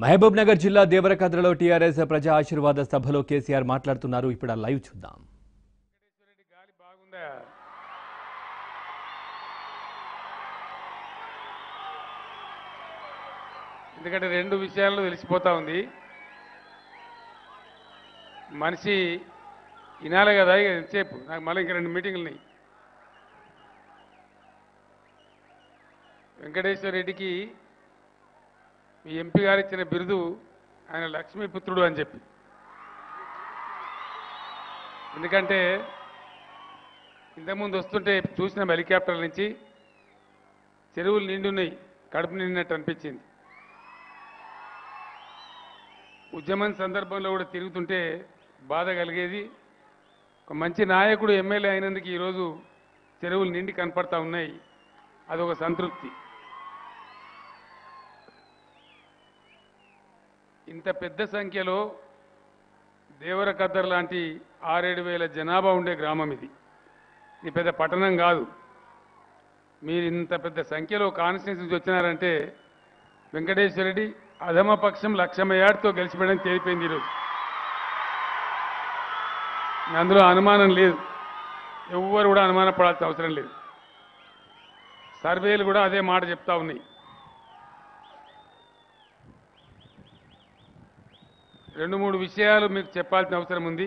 మహబూబ్ నగర్ జిల్లా దేవరకద్రలో టీఆర్ఎస్ ప్రజా ఆశీర్వాద సభలో కేసీఆర్ మాట్లాడుతున్నారు ఇప్పుడు ఆ లైవ్ చూద్దాం రెడ్డి గాలి బాగుందా ఎందుకంటే రెండు విషయాల్లో తెలిసిపోతా ఉంది మనిషి వినాలి కదా ఇక ఎంతసేపు నాకు మళ్ళీ ఇంక రెండు మీటింగులు ఉన్నాయి వెంకటేశ్వర రెడ్డికి మీ ఎంపీ గారు ఇచ్చిన బిరుదు ఆయన లక్ష్మీపుత్రుడు అని చెప్పి ఎందుకంటే ఇంతకుముందు వస్తుంటే చూసిన హెలికాప్టర్ల నుంచి చెరువులు నిండున్నాయి కడుపు నిండినట్టు అనిపించింది ఉద్యమం సందర్భంలో కూడా తిరుగుతుంటే బాధ కలిగేది ఒక మంచి నాయకుడు ఎమ్మెల్యే అయినందుకు ఈరోజు చెరువులు నిండి కనపడతా ఉన్నాయి అదొక సంతృప్తి ఇంత పెద్ద సంఖ్యలో దేవరకద్దర్ లాంటి ఆరేడు వేల జనాభా ఉండే గ్రామం ఇది ఇది పెద్ద పట్టణం కాదు మీరు ఇంత పెద్ద సంఖ్యలో కాన్స్టిట్యూన్సీ నుంచి వచ్చినారంటే వెంకటేశ్వర రెడ్డి అధమపక్షం లక్షమ ఏడుతో గెలిచిపోయడం తేలిపోయింది ఈరోజు అందులో అనుమానం లేదు ఎవ్వరు కూడా అనుమానపడాల్సిన అవసరం లేదు సర్వేలు కూడా అదే మాట చెప్తా ఉన్నాయి రెండు మూడు విషయాలు మీకు చెప్పాల్సిన అవసరం ఉంది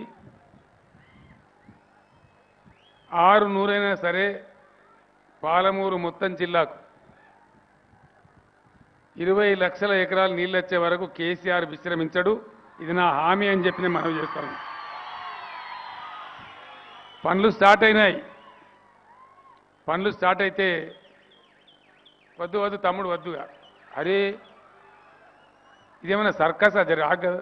ఆరు నూరైనా సరే పాలమూరు మొత్తం జిల్లాకు ఇరవై లక్షల ఎకరాలు నీళ్ళు వచ్చే వరకు కేసీఆర్ విశ్రమించడు ఇది నా హామీ అని చెప్పి నేను మనవి చేస్తాను పనులు స్టార్ట్ అయినాయి పనులు స్టార్ట్ అయితే వద్దు వద్దు తమ్ముడు వద్దుగా అరే ఇదేమైనా సర్కస్ అది రాక కదా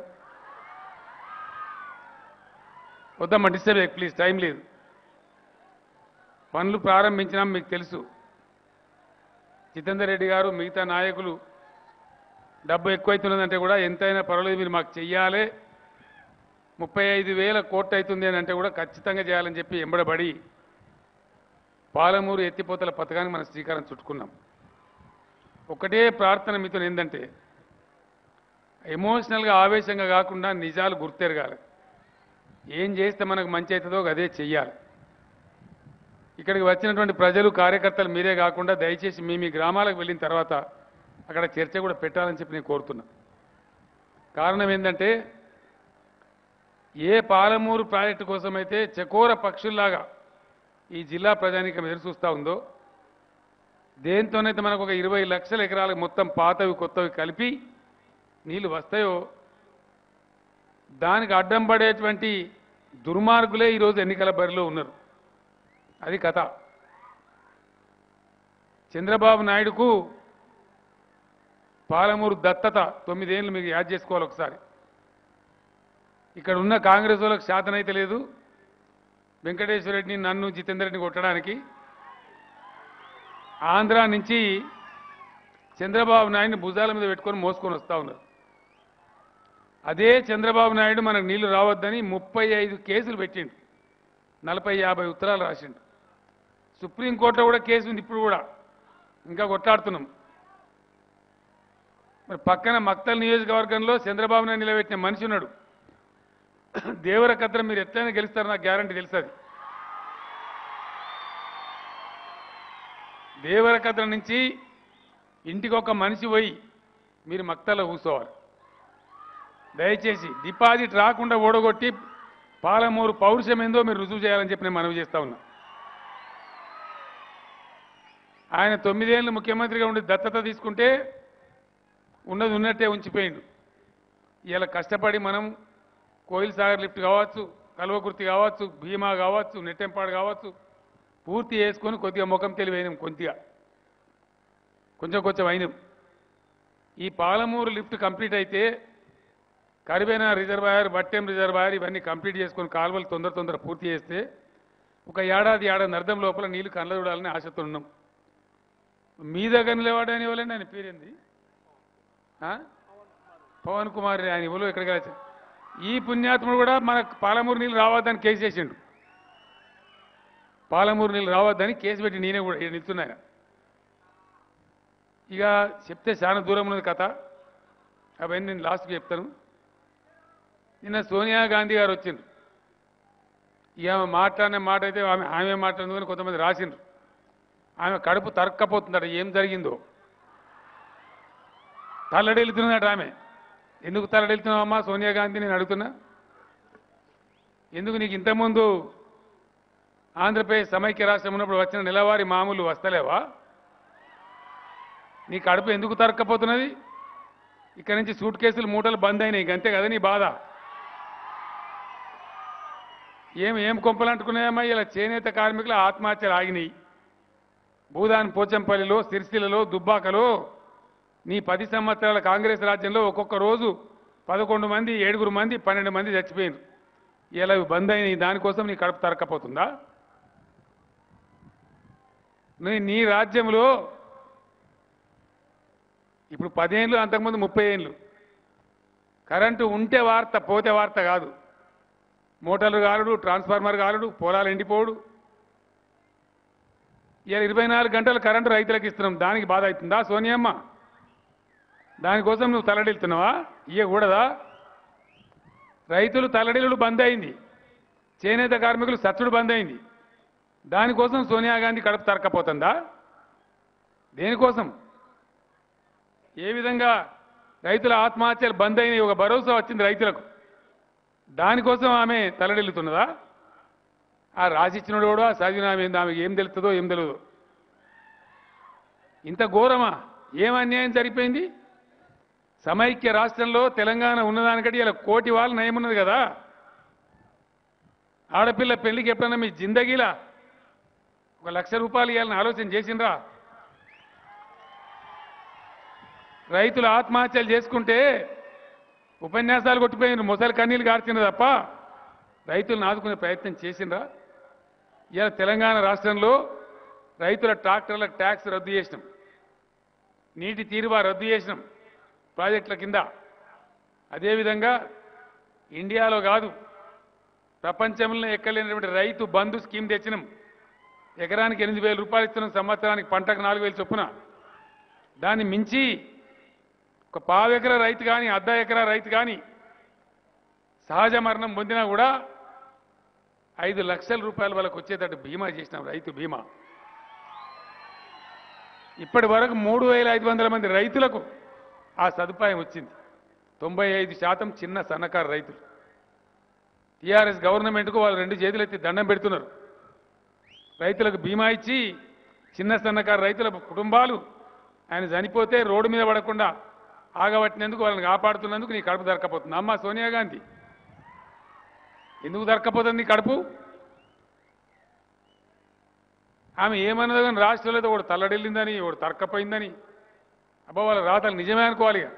వద్దమ్మా డిస్టర్బ్ చేయకు ప్లీజ్ టైం లేదు పనులు ప్రారంభించినాం మీకు తెలుసు జితేందర్ రెడ్డి గారు మిగతా నాయకులు డబ్బు ఎక్కువైతున్నదంటే కూడా ఎంతైనా పర్వాలేదు మీరు మాకు చెయ్యాలి ముప్పై ఐదు వేల కోట్లు అవుతుంది అని అంటే కూడా ఖచ్చితంగా చేయాలని చెప్పి ఎంబడబడి పాలమూరు ఎత్తిపోతల పథకానికి మనం శ్రీకారం చుట్టుకున్నాం ఒకటే ప్రార్థన మీతో ఏంటంటే ఎమోషనల్గా ఆవేశంగా కాకుండా నిజాలు గుర్తెరగాలి ఏం చేస్తే మనకు మంచి అవుతుందో అదే చెయ్యాలి ఇక్కడికి వచ్చినటువంటి ప్రజలు కార్యకర్తలు మీరే కాకుండా దయచేసి మీ మీ గ్రామాలకు వెళ్ళిన తర్వాత అక్కడ చర్చ కూడా పెట్టాలని చెప్పి నేను కోరుతున్నా కారణం ఏంటంటే ఏ పాలమూరు ప్రాజెక్టు కోసమైతే చకోర పక్షుల్లాగా ఈ జిల్లా ప్రజానికం ఎదురు చూస్తూ ఉందో దేంతోనైతే మనకు ఒక ఇరవై లక్షల ఎకరాలకు మొత్తం పాతవి కొత్తవి కలిపి నీళ్లు వస్తాయో దానికి అడ్డం పడేటువంటి దుర్మార్గులే ఈరోజు ఎన్నికల బరిలో ఉన్నారు అది కథ చంద్రబాబు నాయుడుకు పాలమూరు దత్తత తొమ్మిదేళ్ళు మీకు యాడ్ చేసుకోవాలి ఒకసారి ఇక్కడ ఉన్న కాంగ్రెస్ వాళ్ళకి శాతనైతే లేదు వెంకటేశ్వర రెడ్డిని నన్ను జితేందర్ రెడ్డిని కొట్టడానికి ఆంధ్ర నుంచి చంద్రబాబు నాయుడిని భుజాల మీద పెట్టుకొని మోసుకొని వస్తూ ఉన్నారు అదే చంద్రబాబు నాయుడు మనకు నీళ్లు రావద్దని ముప్పై ఐదు కేసులు పెట్టిండు నలభై యాభై ఉత్తరాలు రాసిండు సుప్రీంకోర్టులో కూడా కేసు ఉంది ఇప్పుడు కూడా ఇంకా కొట్లాడుతున్నాం మరి పక్కన మక్తల్ నియోజకవర్గంలో చంద్రబాబు నాయుడు నిలబెట్టిన మనిషి ఉన్నాడు దేవరకద్ర మీరు ఎట్లయినా గెలుస్తారు నాకు గ్యారంటీ తెలుసు అది దేవరకద్ర నుంచి ఇంటికి ఒక మనిషి పోయి మీరు మక్తల్లో కూర్చోవాలి దయచేసి డిపాజిట్ రాకుండా ఓడగొట్టి పాలమూరు పౌరుషం ఏందో మీరు రుజువు చేయాలని చెప్పి నేను మనవి చేస్తా ఉన్నా ఆయన తొమ్మిదేళ్ళు ముఖ్యమంత్రిగా ఉండి దత్తత తీసుకుంటే ఉన్నది ఉన్నట్టే ఉంచిపోయిండు ఇలా కష్టపడి మనం కోయిల్ సాగర్ లిఫ్ట్ కావచ్చు కల్వకుర్తి కావచ్చు భీమా కావచ్చు నెట్టెంపాడు కావచ్చు పూర్తి చేసుకొని కొద్దిగా ముఖం తెలివైనాం కొద్దిగా కొంచెం కొంచెం అయినాం ఈ పాలమూరు లిఫ్ట్ కంప్లీట్ అయితే కరివేనా రిజర్వాయర్ బట్టెం రిజర్వాయర్ ఇవన్నీ కంప్లీట్ చేసుకొని కాలువలు తొందర తొందర పూర్తి చేస్తే ఒక ఏడాది ఏడాది అర్థం లోపల నీళ్లు కళ్ళ చూడాలని ఆశతో ఉన్నాం మీ దగ్గర నిలబడని ఇవ్వలేండి ఆయన పేరేంది ఆ? పవన్ కుమార్ ఆయన ఇవ్వలు ఎక్కడికి వెళ్ళచ్చు ఈ పుణ్యాత్ముడు కూడా మన పాలమూరు నీళ్ళు రావద్దని కేసు చేసిండు పాలమూరు నీళ్ళు రావద్దని కేసు పెట్టి నేనే కూడా ఈడ నిల్చున్నా ఆయన. ఇక చెప్తే చాలా దూరం ఉన్నది కథ అవన్నీ నేను లాస్ట్కి చెప్తాను నిన్న సోనియా గాంధీ గారు వచ్చిండ్రు ఇక ఆమె మాట్లాడిన మాట అయితే ఆమె ఆమె మాట్లాడింది కానీ కొంతమంది రాసిండ్రు ఆమె కడుపు తరక్కపోతుందట ఏం జరిగిందో తల్లడెళ్తున్నదట ఆమె ఎందుకు తల్లడెళ్తున్నావమ్మా సోనియా గాంధీ నేను అడుగుతున్నా ఎందుకు నీకు ఇంతకుముందు ఆంధ్రప్రదేశ్ సమైక్య రాష్ట్రం ఉన్నప్పుడు వచ్చిన నెలవారీ మామూలు వస్తలేవా నీ కడుపు ఎందుకు తరక్కపోతున్నది ఇక్కడి నుంచి సూట్ కేసులు మూటలు బంద్ అయినాయి అంతే కదా నీ బాధ ఏం ఏం కొంపలు అంటుకున్నాయమ్మా ఇలా చేనేత కార్మికుల ఆత్మహత్యలు ఆగినాయి భూదాన్ పోచంపల్లిలో సిరిసిల్లలో దుబ్బాకలో నీ పది సంవత్సరాల కాంగ్రెస్ రాజ్యంలో ఒక్కొక్క రోజు పదకొండు మంది ఏడుగురు మంది పన్నెండు మంది చచ్చిపోయినారు ఇలా ఇవి బంద్ అయినాయి దానికోసం నీ కడుపు తరక్కపోతుందా నీ నీ రాజ్యంలో ఇప్పుడు పదేళ్ళు అంతకుముందు ముప్పై ఏళ్ళు కరెంటు ఉంటే వార్త పోతే వార్త కాదు మోటార్లు కాలుడు ట్రాన్స్ఫార్మర్ కాలుడు పొలాలు ఎండిపోడు ఇలా ఇరవై నాలుగు గంటలు కరెంటు రైతులకు ఇస్తున్నాం దానికి బాధ అవుతుందా సోనియమ్మ దానికోసం నువ్వు తల్లడిల్తున్నావా ఇయ్యకూడదా రైతులు తల్లడిల్లుడు బంద్ అయింది చేనేత కార్మికులు సచ్చుడు బంద్ అయింది దానికోసం సోనియా గాంధీ కడుపు తరకపోతుందా దేనికోసం ఏ విధంగా రైతుల ఆత్మహత్యలు బంద్ అయినాయి ఒక భరోసా వచ్చింది రైతులకు దానికోసం ఆమె తలడిల్లుతున్నదా ఆ రాసిచ్చినోడు కూడా చదివిన ఆమె ఏందో, ఆమెకి ఏం తెలుస్తుందో ఏం తెలియదు ఇంత ఘోరమా ఏం అన్యాయం జరిగిపోయింది సమైక్య రాష్ట్రంలో తెలంగాణ ఉన్నదానికంటే ఇలా కోటి వాళ్ళు నయం ఉన్నది కదా ఆడపిల్ల పెళ్లికి ఎప్పుడన్నా మీ జిందగీలా ఒక లక్ష రూపాయలు ఇవ్వాలని ఆలోచన చేసిండ్రా రైతులు ఆత్మహత్యలు చేసుకుంటే ఉపన్యాసాలు కొట్టిపోయిన ముసలి కన్నీళ్ళు గార్చిన తప్ప రైతులను ఆదుకునే ప్రయత్నం చేసిండ్రా ఇలా తెలంగాణ రాష్ట్రంలో రైతుల ట్రాక్టర్లకు ట్యాక్స్ రద్దు చేసినాం నీటి తీరువా రద్దు చేసినాం ప్రాజెక్టుల కింద అదేవిధంగా ఇండియాలో కాదు ప్రపంచంలో ఎక్కలేనటువంటి రైతు బంధు స్కీమ్ తెచ్చినాం ఎకరానికి ఎనిమిది వేల రూపాయలు ఇస్తున్నాం సంవత్సరానికి పంటకు నాలుగు వేలు చొప్పున దాన్ని మించి ఒక పావు ఎకరా రైతు కానీ అర్ధ ఎకరా రైతు కానీ సహజ మరణం పొందినా కూడా ఐదు లక్షల రూపాయల వాళ్ళకు వచ్చేటట్టు బీమా చేసినాం రైతు బీమా ఇప్పటి వరకు మూడు వేల ఐదు వందల మంది రైతులకు ఆ సదుపాయం వచ్చింది తొంభై ఐదు శాతం చిన్న సన్నకారు రైతులు టీఆర్ఎస్ గవర్నమెంట్కు వాళ్ళు రెండు చేతులు ఎత్తి దండం పెడుతున్నారు రైతులకు బీమా ఇచ్చి చిన్న సన్నకారు రైతుల కుటుంబాలు ఆయన చనిపోతే రోడ్డు మీద పడకుండా ఆగబట్టినందుకు వాళ్ళని కాపాడుతున్నందుకు నీ కడుపు దొరకపోతుంది అమ్మ సోనియా గాంధీ ఎందుకు దొరకపోతుంది నీ కడుపు ఆమె ఏమన్నదో కానీ రాష్ట్రంలో ఒకడు తల్లడిల్లిందని ఒకడు తరక్కపోయిందని అబ్బా వాళ్ళ రాతలు నిజమే అనుకోవాలి ఇక.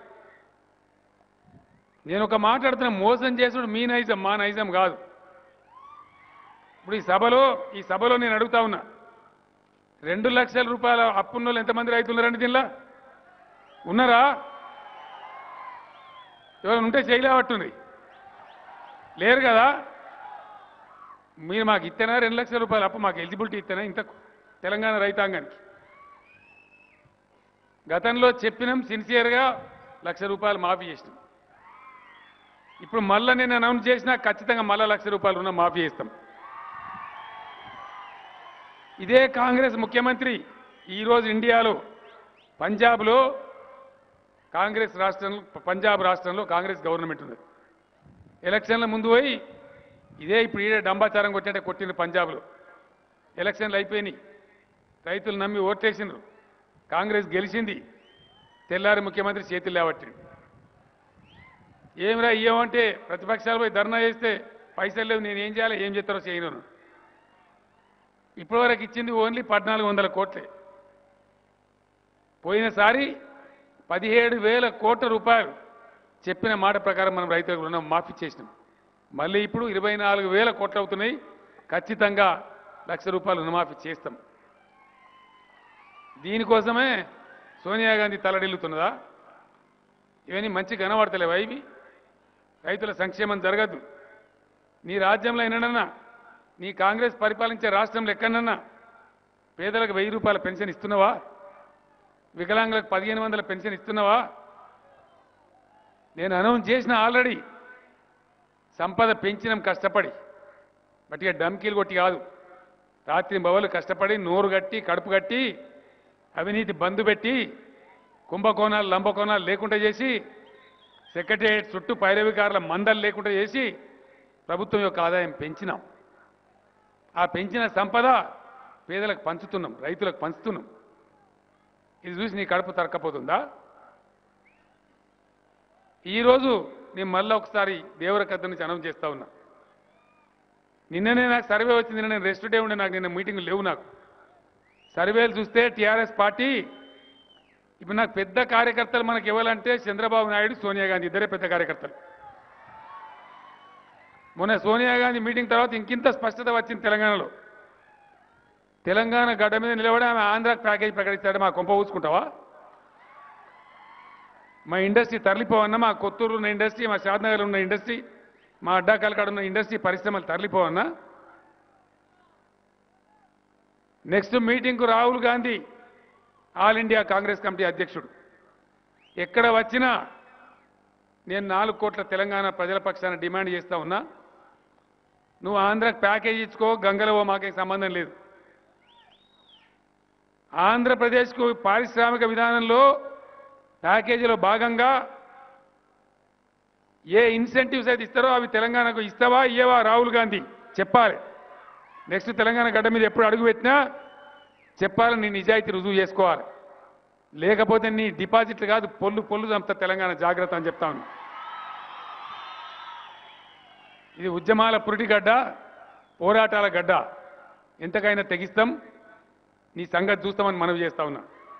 నేను ఒక మాట్లాడుతున్న మోసం చేసుడు మీ నైజం మా నైజం కాదు ఇప్పుడు ఈ సభలో ఈ సభలో నేను అడుగుతా ఉన్నా రెండు లక్షల రూపాయల అప్పున్న వాళ్ళు ఎంతమంది రైతులు ఉన్నారండి దీనిలో ఉన్నారా ఎవరైనా ఉంటే చేయలేవట్టుంది లేరు కదా మీరు మాకు ఇస్తేనా రెండు లక్షల రూపాయలు అప్పు మాకు ఎలిజిబిలిటీ ఇస్తేనా ఇంత తెలంగాణ రైతాంగానికి గతంలో చెప్పినాం సిన్సియర్గా లక్ష రూపాయలు మాఫీ చేసినాం ఇప్పుడు మళ్ళీ నేను అనౌన్స్ చేసినా ఖచ్చితంగా మళ్ళీ లక్ష రూపాయలు రుణం మాఫీ చేస్తాం ఇదే కాంగ్రెస్ ముఖ్యమంత్రి ఈరోజు ఇండియాలో పంజాబ్లో కాంగ్రెస్ రాష్ట్రంలో పంజాబ్ రాష్ట్రంలో కాంగ్రెస్ గవర్నమెంట్ ఉంది ఎలక్షన్ల ముందు పోయి ఇదే ఇప్పుడు ఈడే డంబాచారం కొట్టినట్టే కొట్టిండ్రు పంజాబ్లో ఎలక్షన్లు అయిపోయినాయి రైతులు నమ్మి ఓట్లేసిండ్రు కాంగ్రెస్ గెలిచింది తెల్లారి ముఖ్యమంత్రి చేతులు లేవట్టిండు ఏమిరా ఇయ్యమంటే ప్రతిపక్షాలు పోయి ధర్నా చేస్తే పైసలు లేవు నేను ఏం చేయాలి ఏం చేస్తారో చేయను ఇప్పటివరకు ఇచ్చింది ఓన్లీ పద్నాలుగు వందల కోట్లే పోయినసారి పదిహేడు వేల కోట్ల రూపాయలు చెప్పిన మాట ప్రకారం మనం రైతులకు రుణం మాఫీ చేసినాం మళ్ళీ ఇప్పుడు ఇరవై నాలుగు వేల కోట్లు అవుతున్నాయి ఖచ్చితంగా లక్ష రూపాయలు రుణమాఫీ చేస్తాం దీనికోసమే సోనియా గాంధీ తలడిల్లుతున్నదా ఇవన్నీ మంచి కనబడతలేవా ఇవి రైతుల సంక్షేమం జరగదు నీ రాజ్యంలో ఎన్నడన్నా నీ కాంగ్రెస్ పరిపాలించే రాష్ట్రంలో ఎక్కడన్నా పేదలకు వెయ్యి రూపాయల పెన్షన్ ఇస్తున్నావా వికలాంగులకు పదిహేను వందల పెన్షన్ ఇస్తున్నావా నేను అనౌన్స్ చేసిన ఆల్రెడీ సంపద పెంచినాం కష్టపడి బట్టిగా డమ్కీలు కొట్టి కాదు రాత్రి బవలు కష్టపడి నోరు కట్టి కడుపు కట్టి అవినీతి బంధు పెట్టి కుంభకోణాలు లంబకోణాలు లేకుండా చేసి సెక్రటేరియట్ చుట్టూ పైరవికారుల మందలు లేకుండా చేసి ప్రభుత్వం యొక్క ఆదాయం పెంచినాం ఆ పెంచిన సంపద పేదలకు పంచుతున్నాం రైతులకు పంచుతున్నాం ఇది చూసి నీ కడుపు తరక్కపోతుందా ఈరోజు నేను మళ్ళీ ఒకసారి దేవరకథ నుంచి అనౌన్స్ చేస్తా ఉన్నా నిన్ననే నాకు సర్వే వచ్చింది నిన్న నేను రెస్ట్ డే ఉండే నాకు నిన్న మీటింగ్ లేవు నాకు సర్వేలు చూస్తే టీఆర్ఎస్ పార్టీ ఇప్పుడు నాకు పెద్ద కార్యకర్తలు మనకి ఇవ్వాలంటే చంద్రబాబు నాయుడు సోనియా గాంధీ ఇద్దరే పెద్ద కార్యకర్తలు మొన్న సోనియా గాంధీ మీటింగ్ తర్వాత ఇంకింత స్పష్టత వచ్చింది తెలంగాణలో తెలంగాణ గడ్డ మీద నిలబడి ఆమె ఆంధ్ర ప్యాకేజ్ ప్రకటిస్తాడు మా కొంప ఊసుకుంటావా మా ఇండస్ట్రీ తరలిపోవన్నా మా కొత్తూరు ఉన్న ఇండస్ట్రీ మా షాద్నగర్ ఉన్న ఇండస్ట్రీ మా అడ్డాకాల కాడ ఉన్న ఇండస్ట్రీ పరిశ్రమలు తరలిపోవన్నా నెక్స్ట్ మీటింగ్కు Rahul Gandhi all India Congress committee అధ్యక్షుడు ఎక్కడ వచ్చినా నేను నాలుగు కోట్ల తెలంగాణ ప్రజల పక్షాన డిమాండ్ చేస్తా ఉన్నా నువ్వు ఆంధ్రకు ప్యాకేజ్ ఇచ్చుకో గంగలవో మాకేం సంబంధం లేదు ఆంధ్రప్రదేశ్కు పారిశ్రామిక విధానంలో ప్యాకేజీలో భాగంగా ఏ ఇన్సెంటివ్స్ అయితే ఇస్తారో అవి తెలంగాణకు ఇస్తావా ఇయ్యవా రాహుల్ గాంధీ చెప్పాలి నెక్స్ట్ తెలంగాణ గడ్డ మీద ఎప్పుడు అడుగు పెట్టినా చెప్పాలి నీ నిజాయితీ రుజువు చేసుకోవాలి లేకపోతే నీ డిపాజిట్లు కాదు పొల్లు పొల్లు చంపుతా తెలంగాణ జాగ్రత్త అని చెప్తా ఉన్నా ఇది ఉద్యమాల పురిటి గడ్డ పోరాటాల గడ్డ ఎంతకైనా తెగిస్తాం నీ సంగతి చూస్తామని మనవి చేస్తా ఉన్నా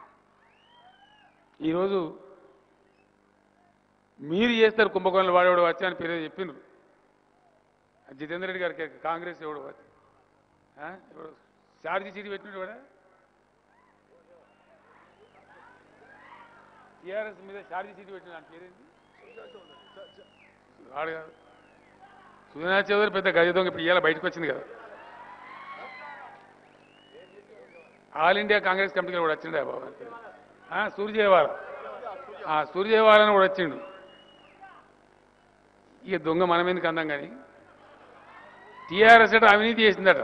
ఈరోజు మీరు చేస్తారు కుంభకోణంలో వాడేవాడు వచ్చి అని పేరు చెప్పిండ్రు జితేందర్ రెడ్డి గారికి కాంగ్రెస్ ఎవడు వచ్చి ఆ? ఎవడు ఛార్జీ చీటి పెట్టినాడు వాడా టీఆర్ఎస్ మీద ఛార్జీ చీటి పెట్టిన దాని పేరేంటి వాడు కాదు సుజనా చౌదరి పెద్ద గజ దొంగ ఇప్పుడు ఇవాళ బయటకు వచ్చింది కదా ఆల్ ఇండియా కాంగ్రెస్ కమిటీకి కూడా వచ్చిండే బాబు ఆ, సూర్యజయవాల ఆ, సూర్యజయవాలని కూడా వచ్చిండు ఇక దొంగ మనం ఎందుకు అందాం కానీ టీఆర్ఎస్ అట అవినీతి చేసిందట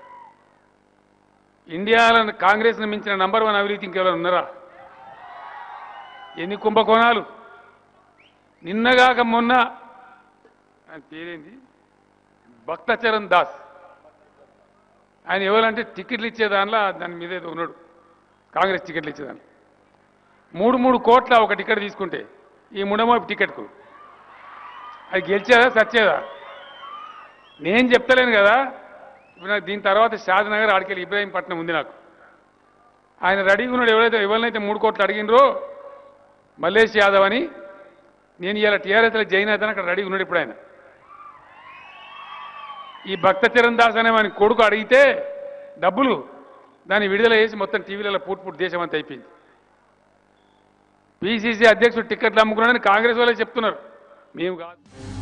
ఇండియాలో కాంగ్రెస్ను మించిన నంబర్ వన్ అవినీతి ఇంకెవరైనా ఉన్నారా ఎన్ని కుంభకోణాలు నిన్నగాక మొన్న ఆయన పేరేంది భక్తచరణ్ దాస్ ఆయన ఎవరంటే టికెట్లు ఇచ్చే దానిలో దాని మీద ఏదో ఉన్నాడు కాంగ్రెస్ టికెట్లు ఇచ్చేదాన్ని మూడు మూడు కోట్ల ఒక టికెట్ తీసుకుంటే ఈ ముడమోపు టికెట్కు అది గెలిచేదా సచ్చేదా నేను చెప్తలేను కదా ఇప్పుడు నాకు దీని తర్వాత షాద్నగర్ ఆడికెళ్ళి ఇబ్రాహీంపట్నం ఉంది నాకు ఆయన రెడీగా ఉన్నాడు ఎవరైతే ఎవరినైతే మూడు కోట్లు అడిగినరో మల్లేష్ యాదవ్ అని నేను ఇవాళ టీఆర్ఎస్లో జైన్ అవుతాను అక్కడ రెడీగా ఉన్నాడు ఇప్పుడు ఆయన ఈ భక్త చరణ్ దాస్ అనే వాని కొడుకు అడిగితే డబ్బులు దాన్ని విడుదల చేసి మొత్తం టీవీలలో పూర్తి పూర్తి దేశం అంతా అయిపోయింది పిసిసి అధ్యక్షుడు టిక్కెట్లు అమ్ముకున్నాడని కాంగ్రెస్ వాళ్ళే చెప్తున్నారు మేము కాదు